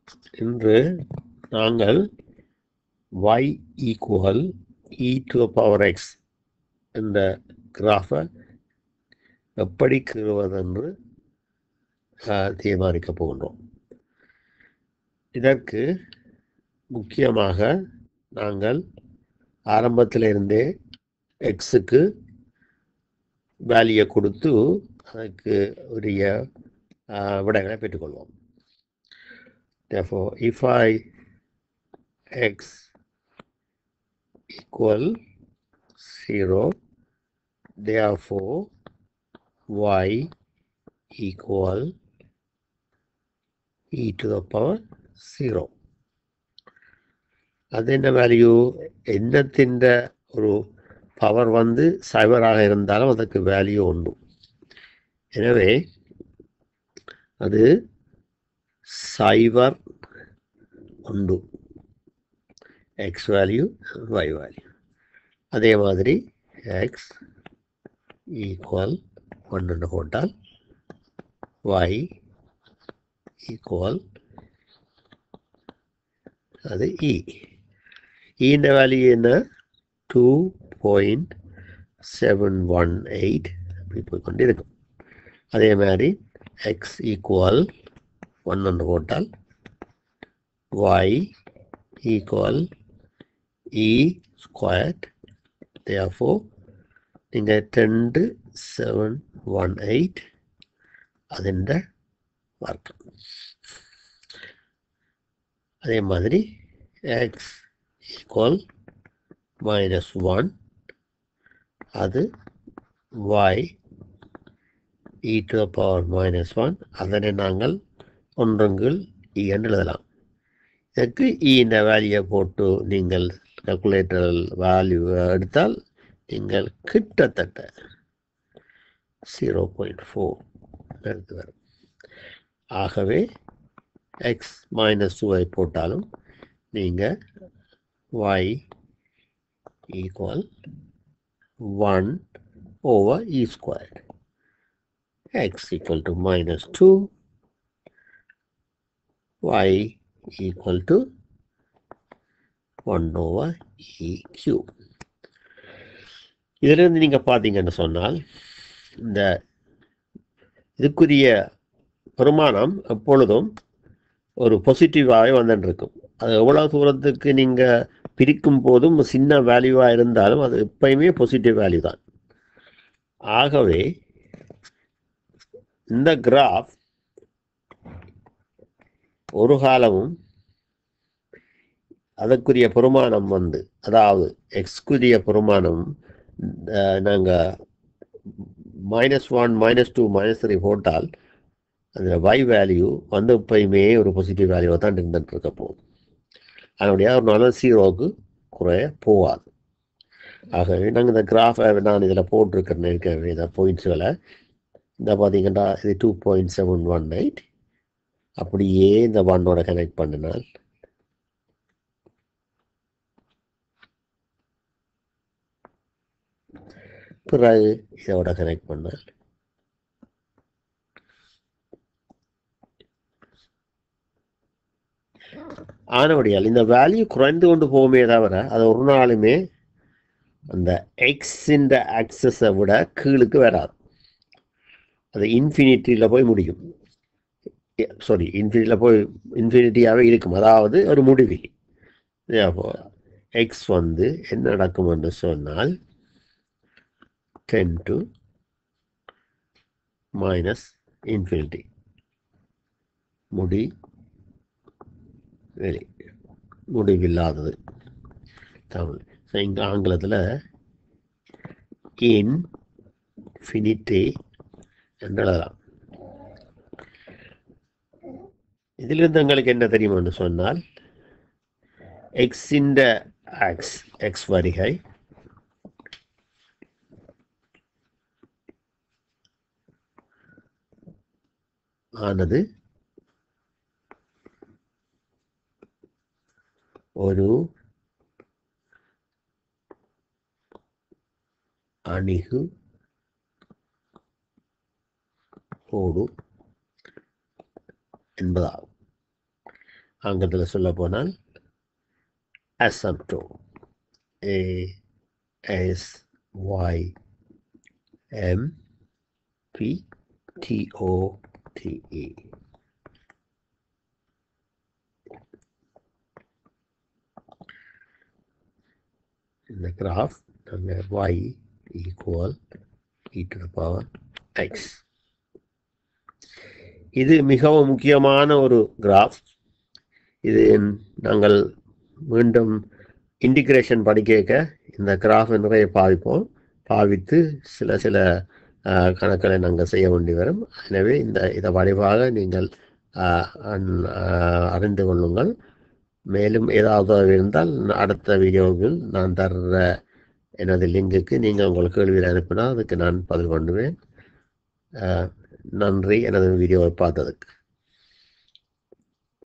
இன்று நாங்கள் y equal e to power x என்ற கிராஃபை எப்படி கீறுவதென்று ஆஹ், தீர்மானிக்கப் போகின்றோம் இதற்கு முக்கியமாக நாங்கள் ஆரம்பத்திலிருந்தே எக்ஸுக்கு வேல்யூயை கொடுத்து அதுக்கு உரிய ஆஹ், விடைகளை பெற்றுக்கொள்வோம் Therefore, if I x equal 0, therefore y equal e to the power 0. அது என்ன வேல்யூ எண்ணத்திൻ്റെ ஒரு பவர் வந்து சைபராக இருந்தாலும் அதற்கு வேல்யூ உண்டு எனவே அது சைபர் உண்டு எக்ஸ் வேல்யூ ஒய் வேல்யூ அதே மாதிரி எக்ஸ் ஈக்குவல் ஒன்று போட்டால் ஒய் ஈக்குவல் அது இ இந்த வேல்யூ என்ன two point seven one eight அப்படி போய் கொண்டு இருக்கும் அதே மாதிரி எக்ஸ் ஈக்குவல் ஒன்று போட்டால் y equal e squared therefore நீங்கள் ரெண்டு செவன் ஒன் எயிட் അതിൻ്റെ വർക്ക് അതേ മാതിരി എക്സ് ഈക്വൽ മൈനസ് വൺ അത് y e to the power minus one അതിനെ நாங்கள் ஒன்றெങ്കിൽ இ என்று எழுதலாம் இதற்கு இ இந்த வேல்யூயை போட்டு நீங்கள் கால்குலேட்டர் வேல்யூ எடுத்தால் நீங்கள் கிட்டத்தட்ட ஜீரோ பாயிண்ட் ஃபோர் எடுத்து வரும் ஆகவே எக்ஸ் மைனஸ் டூவை போட்டாலும் நீங்கள் y equal one over e square x equal to minus two y equal to 1 over e cube இதிலிருந்து நீங்கள் பார்த்தீங்கன்னு சொன்னால் இந்த இதுக்குரிய பெருமானம் எப்பொழுதும் ஒரு பாசிட்டிவாகவே வந்துட்டு இருக்கும் அது எவ்வளோ தூரத்துக்கு நீங்கள் பிரிக்கும் போதும் சின்ன வேல்யூவாக இருந்தாலும் அது எப்பயுமே பாசிட்டிவ் வேல்யூ தான் ஆகவே இந்த கிராஃப் ஒரு காலமும் அதற்குரிய பெருமானம் வந்து அதாவது எக்ஸ்குரிய பெருமானம் நாங்கள் minus one minus two minus three போட்டால் அந்த y வேல்யூ வந்து எப்பயுமே ஒரு பாசிட்டிவ் வேல்யூவாக தான் இருந்துட்டு இருக்க போகுது அதனுடைய ஒரு நல்ல ஜீரோவுக்கு குறைய போகாது ஆகவே நாங்கள் இந்த கிராஃபை நான் இதில் போட்டிருக்கிறேன் ஏற்கனவே இந்த பாயிண்ட்ஸுகளை இந்த பார்த்தீங்கன்னா இது two point seven one eight அப்படியே இந்த ஒன்னோட கனெக்ட் பண்ணினால் பிறகு இதோட கனெக்ட் பண்ணால் ஆனபடியால் இந்த வேல்யூ குறைந்து கொண்டு போகுமே தவிர அது ஒரு நாளுமே அந்த எக்ஸின் ஆக்சஸை விட கீழுக்கு வராது அது இன்ஃபினிட்டியில் போய் முடியும் சாரி இன்ஃபினிட்டியில் போய் இன்ஃபினிட்டியாகவே இருக்கும் அதாவது ஒரு முடிவில் எக்ஸ் வந்து என்ன நடக்கும் என்று சொன்னால் டென் டு மைனஸ் இன்ஃபினிட்டி முடி வெளி முடிவில்லாதது தமிழ் ஸோ இங்கே ஆங்கிலத்தில் இன்ஃபினிட்டி என்று எழுதலாம் இதிலிருந்து எங்களுக்கு என்ன தெரியும்னு சொன்னால் எக்ஸின் எக்ஸ் எக்ஸ் வரிகை ஆனது ஒரு அணிகு கோடு என்பதாகும் ஆங்கிலத்தில் சொல்ல போனால் asymptote a s y m p t o t e இந்த கிராஃப் நாங்கள் y equal e to the power x இது மிகவும் முக்கியமான ஒரு கிராஃப் இது நாங்கள் மீண்டும் இன்டிகிரேஷன் படிக்க இந்த கிராஃப் நிறைய பாவிப்போம் பாவித்து சில சில அஹ், கணக்குகளை நாங்கள் செய்ய வேண்டி வரும் எனவே இந்த இதை வடிவாக நீங்கள் அஹ், அன்- அஹ், அறிந்து கொள்ளுங்கள் மேலும் ஏதாவது இருந்தால் அடுத்த வீடியோவில் நான் தர்ற எனது லிங்குக்கு நீங்கள் உங்கள் கேள்வியில் அனுப்பினால் அதுக்கு நான் பதில் பண்ணுவேன் அஹ், நன்றி எனது வீடியோவை பார்த்ததுக்கு